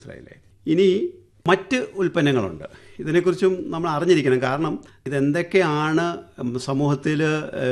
മനസ്സിലായില്ലേ ഇനി മറ്റ് ഉൽപ്പന്നങ്ങളുണ്ട് ഇതിനെക്കുറിച്ചും നമ്മൾ അറിഞ്ഞിരിക്കണം കാരണം ഇതെന്തൊക്കെയാണ് സമൂഹത്തിൽ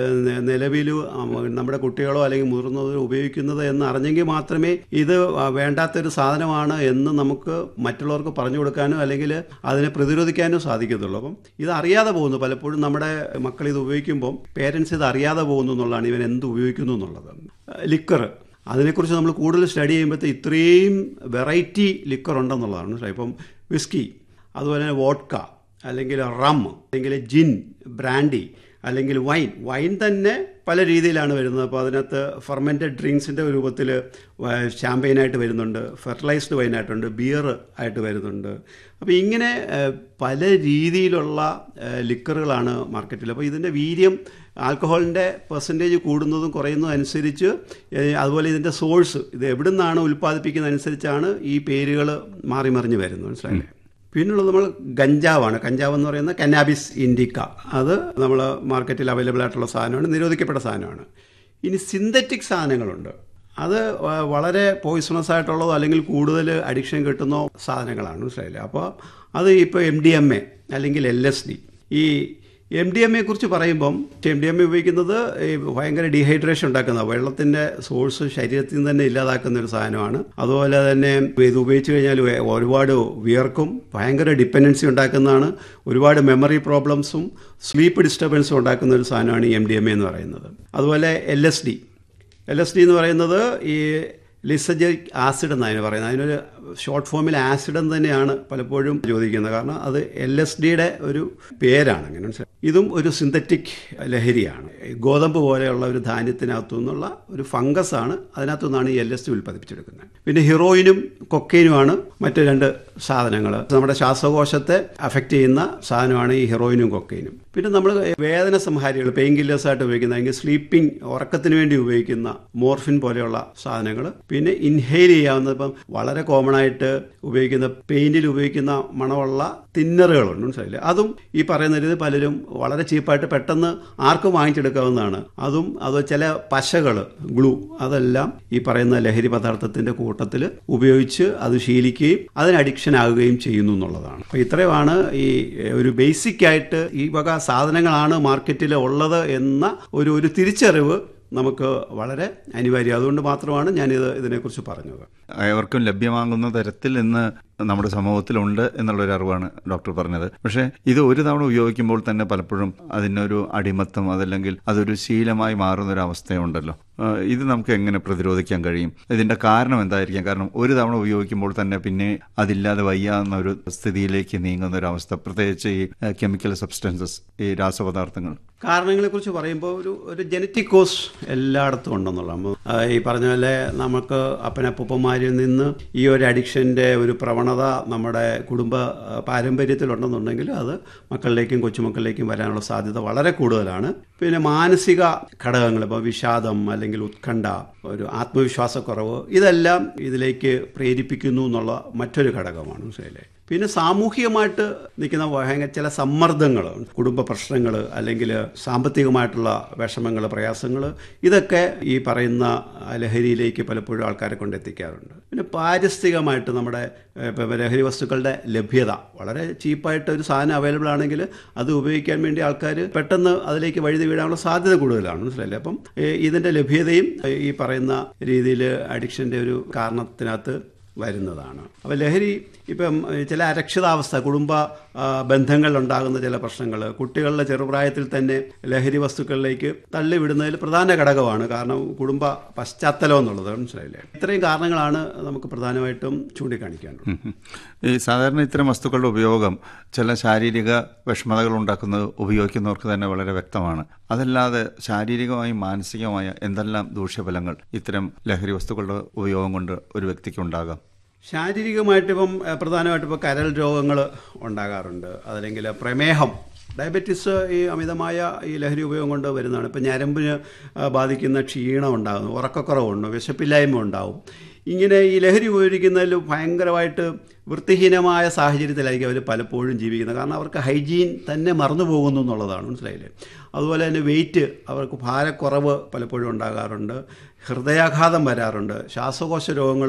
നിലവിൽ നമ്മുടെ കുട്ടികളോ അല്ലെങ്കിൽ മുതിർന്നവരോ ഉപയോഗിക്കുന്നത് എന്ന് അറിഞ്ഞെങ്കിൽ മാത്രമേ ഇത് വേണ്ടാത്തൊരു സാധനമാണ് എന്ന് നമുക്ക് മറ്റുള്ളവർക്ക് പറഞ്ഞു കൊടുക്കാനോ അല്ലെങ്കിൽ അതിനെ പ്രതിരോധിക്കാനോ സാധിക്കത്തുള്ളൂ അപ്പം ഇത് അറിയാതെ പോകുന്നു പലപ്പോഴും നമ്മുടെ മക്കൾ ഇത് ഉപയോഗിക്കുമ്പം പേരൻസ് ഇത് അറിയാതെ പോകുന്നു എന്നുള്ളതാണ് ഇവൻ എന്ത് ഉപയോഗിക്കുന്നു എന്നുള്ളത് ലിക്കർ അതിനെക്കുറിച്ച് നമ്മൾ കൂടുതൽ സ്റ്റഡി ചെയ്യുമ്പോഴത്തെ ഇത്രയും വെറൈറ്റി ലിക്കർ ഉണ്ടെന്നുള്ളതാണ് മനസ്സിലായി ഇപ്പം വിസ്കി അതുപോലെ തന്നെ വോഡ്ക അല്ലെങ്കിൽ റം അല്ലെങ്കിൽ ജിൻ ബ്രാൻഡി അല്ലെങ്കിൽ വൈൻ വൈൻ തന്നെ പല രീതിയിലാണ് വരുന്നത് അപ്പോൾ അതിനകത്ത് ഫെർമെൻറ്റഡ് ഡ്രിങ്ക്സിൻ്റെ രൂപത്തിൽ ഷാമ്പയിനായിട്ട് വരുന്നുണ്ട് ഫെർട്ടിലൈസ്ഡ് വൈനായിട്ടുണ്ട് ബിയർ ആയിട്ട് വരുന്നുണ്ട് അപ്പോൾ ഇങ്ങനെ പല രീതിയിലുള്ള ലിക്കറുകളാണ് മാർക്കറ്റിൽ അപ്പോൾ ഇതിൻ്റെ വീര്യം ആൽക്കഹോളിൻ്റെ പെർസെൻറ്റേജ് കൂടുന്നതും കുറയുന്നതും അനുസരിച്ച് അതുപോലെ ഇതിൻ്റെ സോഴ്സ് ഇത് എവിടെ നിന്നാണ് ഉൽപ്പാദിപ്പിക്കുന്നത് അനുസരിച്ചാണ് ഈ പേരുകൾ മാറി മറിഞ്ഞ് വരുന്നത് മനസ്സിലായില്ലേ പിന്നുള്ളത് നമ്മൾ ഗഞ്ചാവാണ് കഞ്ചാവ് എന്ന് പറയുന്നത് കന്നാബിസ് ഇൻഡിക്ക അത് നമ്മൾ മാർക്കറ്റിൽ അവൈലബിൾ ആയിട്ടുള്ള സാധനമാണ് നിരോധിക്കപ്പെട്ട സാധനമാണ് ഇനി സിന്തറ്റിക് സാധനങ്ങളുണ്ട് അത് വളരെ പോയിസണസ് ആയിട്ടുള്ളതോ അല്ലെങ്കിൽ കൂടുതൽ അഡിക്ഷൻ കിട്ടുന്ന സാധനങ്ങളാണ് മനസ്സിലായില്ലേ അപ്പോൾ അത് ഇപ്പോൾ എം ഡി എം എ അല്ലെങ്കിൽ എൽ എസ് ഡി ഈ എം ഡി എം എ കുറിച്ച് പറയുമ്പം എം ഡി എം എ ഉപയോഗിക്കുന്നത് ഈ ഭയങ്കര ഡീഹൈഡ്രേഷൻ ഉണ്ടാക്കുന്ന വെള്ളത്തിൻ്റെ സോഴ്സ് ശരീരത്തിൽ നിന്ന് തന്നെ ഇല്ലാതാക്കുന്ന ഒരു സാധനമാണ് അതുപോലെ തന്നെ ഇത് ഉപയോഗിച്ച് കഴിഞ്ഞാൽ ഒരുപാട് വിയർക്കും ഭയങ്കര ഡിപ്പെൻഡൻസി ഉണ്ടാക്കുന്നതാണ് ഒരുപാട് മെമ്മറി പ്രോബ്ലംസും സ്ലീപ്പ് ഡിസ്റ്റർബൻസും ഉണ്ടാക്കുന്ന ഒരു സാധനമാണ് ഈ എം ഡി എം എ എന്ന് പറയുന്നത് അതുപോലെ L S D L S D എന്ന് പറയുന്നത് ഈ ലിസജറിക് ആസിഡ് എന്നാണ് പറയുന്നത് അതിനൊരു ഷോർട്ട് ഫോമിൽ ആസിഡ് എന്ന് തന്നെയാണ് പലപ്പോഴും ചോദിക്കുന്നത് കാരണം അത് എൽ എസ് ഡിയുടെ ഒരു പേരാണ് അങ്ങനെ മനസ്സിലായി ഇതും ഒരു സിന്തറ്റിക് ലഹരിയാണ് ഗോതമ്പ് പോലെയുള്ള ഒരു ധാന്യത്തിനകത്തു നിന്നുള്ള ഒരു ഫംഗസ് ആണ് അതിനകത്തു നിന്നാണ് ഈ എൽ എസ് ഡി ഉൽപ്പാദിപ്പിച്ചെടുക്കുന്നത് പിന്നെ ഹീറോയിനും കൊക്കൈനുമാണ് മറ്റു രണ്ട് സാധനങ്ങൾ നമ്മുടെ ശ്വാസകോശത്തെ അഫക്റ്റ് ചെയ്യുന്ന സാധനമാണ് ഈ ഹീറോയിനും കൊക്കൈനും പിന്നെ നമ്മൾ വേദന സംഹാരികൾ പെയിൻ കില്ലേഴ്സ് ആയിട്ട് ഉപയോഗിക്കുന്ന അല്ലെങ്കിൽ സ്ലീപ്പിംഗ് ഉറക്കത്തിന് വേണ്ടി ഉപയോഗിക്കുന്ന മോർഫിൻ പോലെയുള്ള സാധനങ്ങൾ പിന്നെ ഇൻഹെയിൽ ചെയ്യാവുന്ന ഇപ്പം വളരെ കോമൺ ആയിട്ട് ഉപയോഗിക്കുന്ന പെയിന്റിൽ ഉപയോഗിക്കുന്ന മണമുള്ള തിന്നറുകളുണ്ട് മനസ്സിലായില്ലേ അതും ഈ പറയുന്ന രീതി പലരും വളരെ ചീപ്പായിട്ട് പെട്ടെന്ന് ആർക്കും വാങ്ങിച്ചെടുക്കാവുന്നതാണ് അതും അത് ചില പശകൾ ഗ്ലൂ അതെല്ലാം ഈ പറയുന്ന ലഹരി പദാർത്ഥത്തിന്റെ കൂട്ടത്തിൽ ഉപയോഗിച്ച് അത് ശീലിക്കുകയും അതിന് അഡിക്ഷൻ ആകുകയും ചെയ്യുന്നു എന്നുള്ളതാണ് അപ്പോൾ ഇത്രയുമാണ് ഈ ഒരു ബേസിക് ആയിട്ട് ഈ വക സാധനങ്ങളാണ് മാർക്കറ്റിൽ ഉള്ളത് എന്ന ഒരു ഒരു തിരിച്ചറിവ് നമുക്ക് വളരെ അനിവാര്യം അതുകൊണ്ട് മാത്രമാണ് ഞാനിത് ഇതിനെക്കുറിച്ച് പറഞ്ഞത് ഏവർക്കും ലഭ്യമാകുന്ന തരത്തിൽ ഇന്ന് നമ്മുടെ സമൂഹത്തിലുണ്ട് എന്നുള്ളൊരു അറിവാണ് ഡോക്ടർ പറഞ്ഞത് പക്ഷേ ഇത് ഒരു തവണ ഉപയോഗിക്കുമ്പോൾ തന്നെ പലപ്പോഴും അതിനൊരു അടിമത്തം അതല്ലെങ്കിൽ അതൊരു ശീലമായി മാറുന്ന ഒരു അവസ്ഥയുണ്ടല്ലോ ഇത് നമുക്ക് എങ്ങനെ പ്രതിരോധിക്കാൻ കഴിയും ഇതിന്റെ കാരണം എന്തായിരിക്കാം കാരണം ഒരു തവണ ഉപയോഗിക്കുമ്പോൾ തന്നെ പിന്നെ അതില്ലാതെ വയ്യാവുന്ന ഒരു സ്ഥിതിയിലേക്ക് നീങ്ങുന്ന ഒരു അവസ്ഥ പ്രത്യേകിച്ച് ഈ കെമിക്കൽ സബ്സ്റ്റൻസസ് ഈ രാസപദാർത്ഥങ്ങൾ കാരണങ്ങളെക്കുറിച്ച് പറയുമ്പോൾ ഒരു ഒരു ജനറ്റിക് കോസ് എല്ലായിടത്തും ഉണ്ടെന്നുള്ള ഈ പറഞ്ഞ പോലെ നമുക്ക് അപ്പനപ്പൂപ്പന്മാരിൽ നിന്ന് ഈ ഒരു അഡിക്ഷൻ്റെ ഒരു പ്രവണത നമ്മുടെ കുടുംബ പാരമ്പര്യത്തിലുണ്ടെന്നുണ്ടെങ്കിൽ അത് മക്കളിലേക്കും കൊച്ചുമക്കളിലേക്കും വരാനുള്ള സാധ്യത വളരെ കൂടുതലാണ് പിന്നെ മാനസിക ഘടകങ്ങൾ ഇപ്പോൾ വിഷാദം അല്ലെങ്കിൽ ഉത്കണ്ഠ ഒരു ആത്മവിശ്വാസക്കുറവ് ഇതെല്ലാം ഇതിലേക്ക് പ്രേരിപ്പിക്കുന്നു എന്നുള്ള മറ്റൊരു ഘടകമാണ് മനസ്സിലായില്ലേ പിന്നെ സാമൂഹികമായിട്ട് നിൽക്കുന്ന ഭയങ്കര ചില സമ്മർദ്ദങ്ങൾ കുടുംബ പ്രശ്നങ്ങൾ അല്ലെങ്കിൽ സാമ്പത്തികമായിട്ടുള്ള വിഷമങ്ങൾ പ്രയാസങ്ങൾ ഇതൊക്കെ ഈ പറയുന്ന ലഹരിയിലേക്ക് പലപ്പോഴും ആൾക്കാരെ കൊണ്ടെത്തിക്കാറുണ്ട് പിന്നെ പാരിസ്ഥിതികമായിട്ട് നമ്മുടെ ലഹരി വസ്തുക്കളുടെ ലഭ്യത വളരെ ചീപ്പായിട്ട് ഒരു സാധനം അവൈലബിൾ ആണെങ്കിൽ അത് ഉപയോഗിക്കാൻ വേണ്ടി ആൾക്കാർ പെട്ടെന്ന് അതിലേക്ക് വഴുതി വീഴാനുള്ള സാധ്യത കൂടുതലാണ് മനസ്സിലല്ലേ അപ്പം ഇതിൻ്റെ ലഭ്യതയും ഈ പറയുന്ന രീതിയിൽ അഡിക്ഷൻ്റെ ഒരു കാരണത്തിനകത്ത് വരുന്നതാണ് അപ്പോൾ ലഹരി ഇപ്പം ചില അരക്ഷിതാവസ്ഥ കുടുംബ ബന്ധങ്ങളിലുണ്ടാകുന്ന ചില പ്രശ്നങ്ങൾ കുട്ടികളുടെ ചെറുപ്രായത്തിൽ തന്നെ ലഹരി വസ്തുക്കളിലേക്ക് തള്ളിവിടുന്നതിൽ പ്രധാന ഘടകമാണ് കാരണം കുടുംബ പശ്ചാത്തലം എന്നുള്ളത് മനസ്സിലായില്ലേ ഇത്രയും കാരണങ്ങളാണ് നമുക്ക് പ്രധാനമായിട്ടും ചൂണ്ടിക്കാണിക്കേണ്ടത് ഈ സാധാരണ ഇത്തരം വസ്തുക്കളുടെ ഉപയോഗം ചില ശാരീരിക വിഷമതകൾ ഉണ്ടാക്കുന്നത് ഉപയോഗിക്കുന്നവർക്ക് തന്നെ വളരെ വ്യക്തമാണ് അതല്ലാതെ ശാരീരികമായും മാനസികമായ എന്തെല്ലാം ദൂഷ്യഫലങ്ങൾ ഇത്തരം ലഹരി വസ്തുക്കളുടെ ഉപയോഗം കൊണ്ട് ഒരു വ്യക്തിക്ക് ഉണ്ടാകാം ശാരീരികമായിട്ട് ഇപ്പം പ്രധാനമായിട്ടും ഇപ്പോൾ കരൾ രോഗങ്ങൾ ഉണ്ടാകാറുണ്ട് അതല്ലെങ്കിൽ പ്രമേഹം ഡയബറ്റീസ് ഈ അമിതമായ ഈ ലഹരി ഉപയോഗം കൊണ്ട് വരുന്നതാണ് ഇപ്പം ഞരമ്പിന് ബാധിക്കുന്ന ക്ഷീണം ഉണ്ടാകുന്നു ഉറക്കക്കുറവുണ്ട് വിശപ്പില്ലായ്മ ഉണ്ടാവും ഇങ്ങനെ ഈ ലഹരി ഉപയോഗിക്കുന്നതിൽ ഭയങ്കരമായിട്ട് വൃത്തിഹീനമായ സാഹചര്യത്തിലായിരിക്കും അവർ പലപ്പോഴും ജീവിക്കുന്നത് കാരണം അവർക്ക് ഹൈജീൻ തന്നെ മറന്നു പോകുന്നു എന്നുള്ളതാണ് മനസ്സിലായില്ലേ അതുപോലെ തന്നെ വെയിറ്റ് അവർക്ക് ഭാരക്കുറവ് പലപ്പോഴും ഉണ്ടാകാറുണ്ട് ഹൃദയാഘാതം വരാറുണ്ട് ശ്വാസകോശ രോഗങ്ങൾ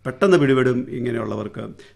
പെട്ടെന്ന് പിടിപെടും ഇങ്ങനെയുള്ളവർക്ക്